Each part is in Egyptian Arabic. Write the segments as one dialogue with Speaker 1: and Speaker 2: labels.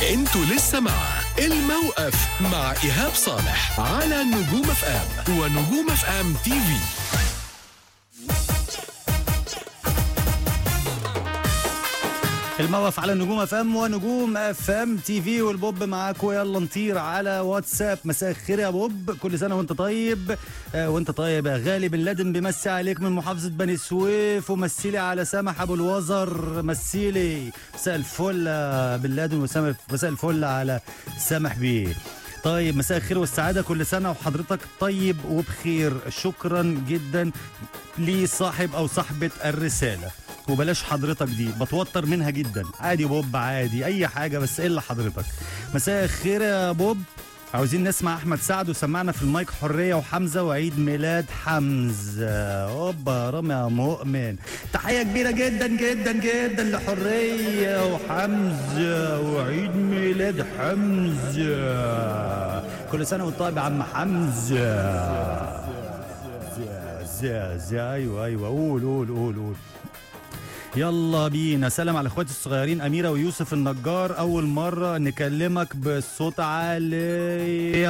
Speaker 1: انتوا لسه مع الموقف مع ايهاب صالح على نجوم اف ام ونجوم اف ام تي في
Speaker 2: الموقف على نجوم اف ام ونجوم اف ام تي في والبوب معاكم يلا نطير على واتساب مساء الخير يا بوب كل سنه وانت طيب آه وانت طيب يا غالي بن لادن بمسي عليك من محافظه بني سويف ومسيلي على سامح ابو الوزر مسيلي مساء الفل يا بن لادن وسامح مساء الفل على سامح بيه طيب مساء الخير والسعادة كل سنة وحضرتك طيب وبخير شكرا جدا لصاحب أو صاحبة الرسالة وبلاش حضرتك دي بتوتر منها جدا عادي بوب عادي اي حاجه بس الا حضرتك مساء الخير يا بوب عاوزين نسمع احمد سعد وسمعنا في المايك حريه وحمزه وعيد ميلاد حمزه اوبا رامي يا مؤمن تحيه كبيره جدا جدا جدا لحريه وحمزه وعيد ميلاد حمزه كل سنه وانت طيب يا عم حمزه زي زي ايوه ايوه قول قول قول قول يلا بينا سلام على اخواتي الصغيرين اميره ويوسف النجار اول مره نكلمك بصوت عالي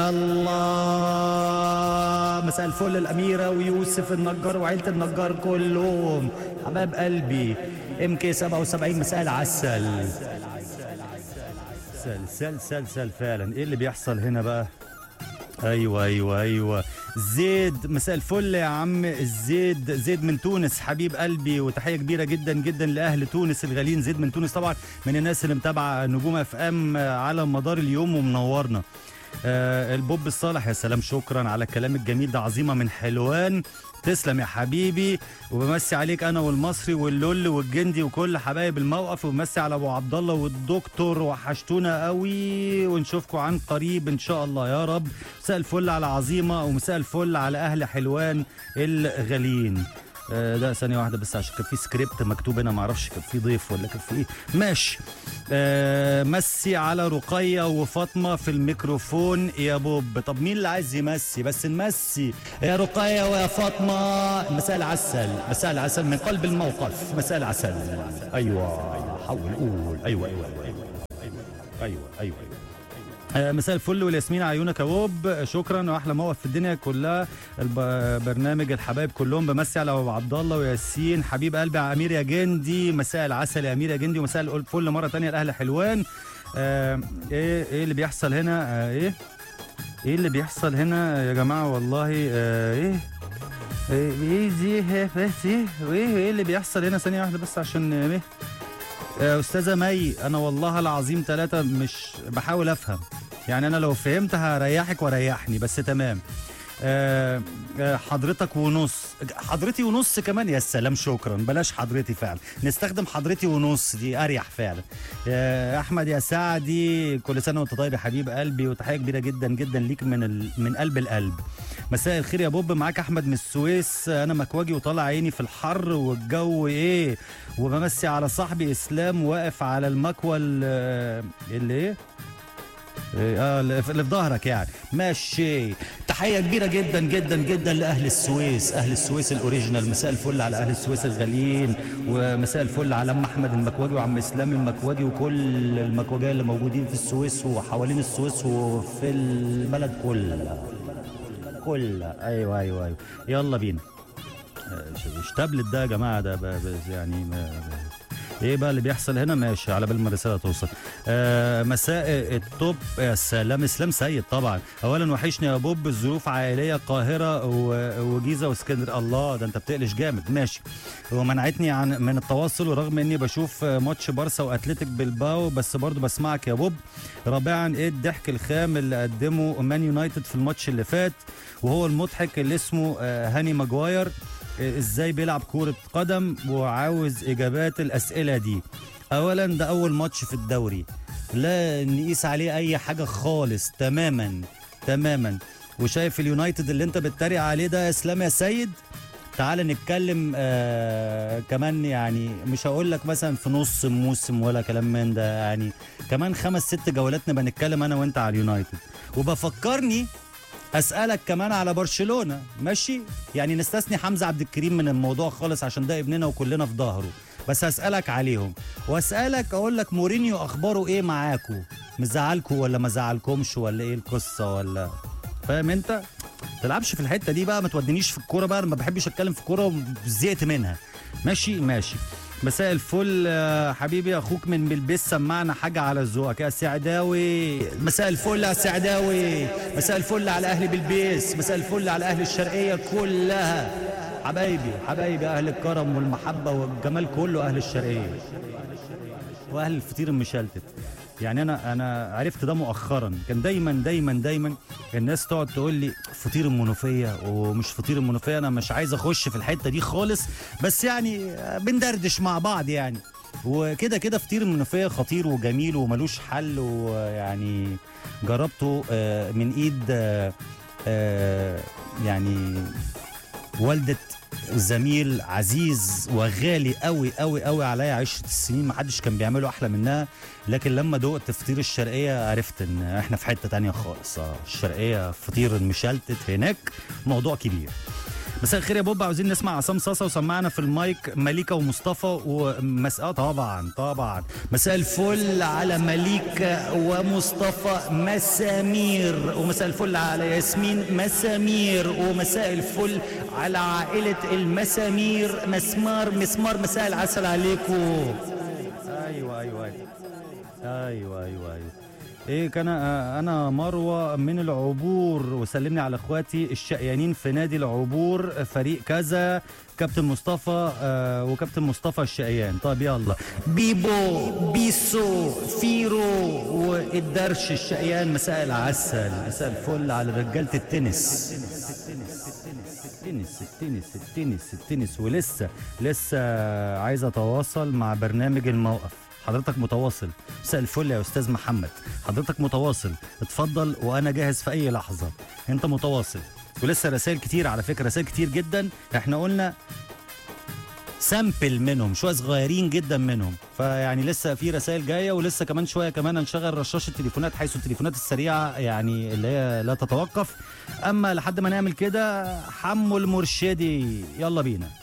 Speaker 2: يلا مساء الفل الاميره ويوسف النجار وعيله النجار كلهم حباب قلبي ام كي 77 مساء العسل سل سل سل سل فعلا ايه اللي بيحصل هنا بقى ايوه ايوه ايوه زيد مساء الفل يا عم زيد زيد من تونس حبيب قلبي وتحيه كبيره جدا جدا لاهل تونس الغاليين زيد من تونس طبعا من الناس اللي متابعه نجوم اف ام على مدار اليوم ومنورنا آه البوب الصالح يا سلام شكرا على الكلام الجميل ده عظيمه من حلوان تسلم يا حبيبي وبمسي عليك انا والمصري واللول والجندي وكل حبايب الموقف وبمسي على ابو عبد الله والدكتور وحشتونا قوي ونشوفكم عن قريب ان شاء الله يا رب مساء الفل على عظيمه ومساء الفل على اهل حلوان الغاليين آه، لا ثانية واحدة بس عشان كان في سكريبت مكتوب هنا معرفش كان في ضيف ولا كان في ايه ماشي آه مسي على رقية وفاطمة في الميكروفون يا بوب طب مين اللي عايز يمسي بس نمسي يا رقية ويا فاطمة مساء العسل مساء العسل من قلب الموقف مساء العسل ايوه حول قول ايوه ايوه ايوه ايوه ايوه ايوه, أيوة. آه، مساء الفل والياسمين عيونك يا وب شكرا واحلى موقف في الدنيا كلها البرنامج الحبايب كلهم بمسي على ابو عبد الله وياسين حبيب قلبي يا امير يا جندي مساء العسل يا امير يا جندي ومساء الفل مره تانية لاهل حلوان آه ايه ايه اللي بيحصل هنا آه ايه ايه اللي بيحصل هنا يا جماعه والله آه ايه ايه ايه دي بس ايه وايه ايه اللي بيحصل هنا ثانيه واحده بس عشان ايه آه، استاذه مي انا والله العظيم ثلاثه مش بحاول افهم يعني انا لو فهمت هريحك وريحني بس تمام آه، آه، حضرتك ونص حضرتي ونص كمان يا سلام شكرا بلاش حضرتي فعلا نستخدم حضرتي ونص دي اريح فعلا آه، احمد يا سعدي كل سنه وانت طيب يا حبيب قلبي وتحيه كبيره جدا جدا ليك من ال... من قلب القلب مساء الخير يا بوب معاك احمد من السويس انا مكواجي وطالع عيني في الحر والجو ايه وبمسي على صاحبي اسلام واقف على المكوى ال- اللي ايه إيه، اه اللي في اللي في ظهرك يعني ماشي تحيه كبيره جدا جدا جدا لاهل السويس اهل السويس الاوريجينال مساء الفل على اهل السويس الغاليين ومساء الفل على ام احمد المكواجي وعم اسلام المكواجي وكل المكواجيه اللي موجودين في السويس وحوالين السويس وفي البلد كلها كلها ايوه ايوه ايوه يلا بينا آه، مش تابلت ده يا جماعه ده ب- ب- يعني ما ايه بقى اللي بيحصل هنا ماشي على بال ما الرساله توصل آه مساء التوب يا سلام اسلام سيد طبعا اولا وحشني يا بوب الظروف عائليه القاهره و- وجيزه واسكندر الله ده انت بتقلش جامد ماشي ومنعتني عن من التواصل ورغم اني بشوف ماتش بارسا واتلتيك بلباو بس برضو بسمعك يا بوب رابعا ايه الضحك الخام اللي قدمه مان يونايتد في الماتش اللي فات وهو المضحك اللي اسمه آه، هاني ماجواير آه، ازاي بيلعب كرة قدم وعاوز اجابات الاسئلة دي اولا ده اول ماتش في الدوري لا نقيس عليه اي حاجة خالص تماما تماما وشايف اليونايتد اللي انت بتتريق عليه ده يا اسلام يا سيد تعال نتكلم آه كمان يعني مش هقول لك مثلا في نص موسم ولا كلام من ده يعني كمان خمس ست جولات نبقى نتكلم انا وانت على اليونايتد وبفكرني اسالك كمان على برشلونه ماشي يعني نستثني حمزه عبد الكريم من الموضوع خالص عشان ده ابننا وكلنا في ظهره بس هسالك عليهم واسالك اقول لك مورينيو اخباره ايه معاكو مزعلكوا ولا ما زعلكمش ولا ايه القصه ولا فاهم انت تلعبش في الحته دي بقى ما تودينيش في الكوره بقى أنا ما بحبش اتكلم في الكوره وزهقت منها ماشي ماشي مساء الفل آه، حبيبي اخوك من بلبس سمعنا حاجه على ذوقك يا سعداوي مساء الفل يا سعداوي مساء الفل على اهل بلبيس مساء الفل على اهل الشرقيه كلها حبايبي حبايبي اهل الكرم والمحبه والجمال كله اهل الشرقيه واهل الفطير المشلتت يعني انا انا عرفت ده مؤخرا كان دايما دايما دايما الناس تقعد تقول لي فطير المنوفيه ومش فطير المنوفيه انا مش عايز اخش في الحته دي خالص بس يعني بندردش مع بعض يعني وكده كده فطير المنوفيه خطير وجميل وملوش حل ويعني جربته آه، من ايد آه، آه، يعني والده زميل عزيز وغالي قوي قوي قوي عليا عشرة السنين ما حدش كان بيعمله احلى منها لكن لما دقت فطير الشرقيه عرفت ان احنا في حته تانية خالص آه، الشرقيه فطير المشلتت هناك موضوع كبير مساء الخير يا بوب عاوزين نسمع عصام صاصا وسمعنا في المايك مليكه ومصطفى ومساء طبعا طبعا مساء الفل على مليكه ومصطفى مسامير ومساء الفل على ياسمين مسامير ومساء الفل على عائله المسامير مسمار مسمار مساء العسل عليكم ايوه ايوه ايوه ايوه ايوه ايوه ايه كان آه، انا مروه من العبور وسلمني على اخواتي الشقيانين في نادي العبور فريق كذا كابتن مصطفى آه وكابتن مصطفى الشقيان طب يلا بيبو بيسو فيرو والدرش الشقيان مساء العسل مساء الفل على رجاله التنس التنس التنس التنس التنس ولسه لسه عايز اتواصل مع برنامج الموقف حضرتك متواصل مساء الفل يا استاذ محمد حضرتك متواصل اتفضل وانا جاهز في اي لحظه انت متواصل ولسه رسائل كتير على فكره رسائل كتير جدا احنا قلنا سامبل منهم شويه صغيرين جدا منهم فيعني لسه في رسائل جايه ولسه كمان شويه كمان هنشغل رشاش التليفونات حيث التليفونات السريعه يعني اللي هي لا تتوقف اما لحد ما نعمل كده حمو المرشدي يلا بينا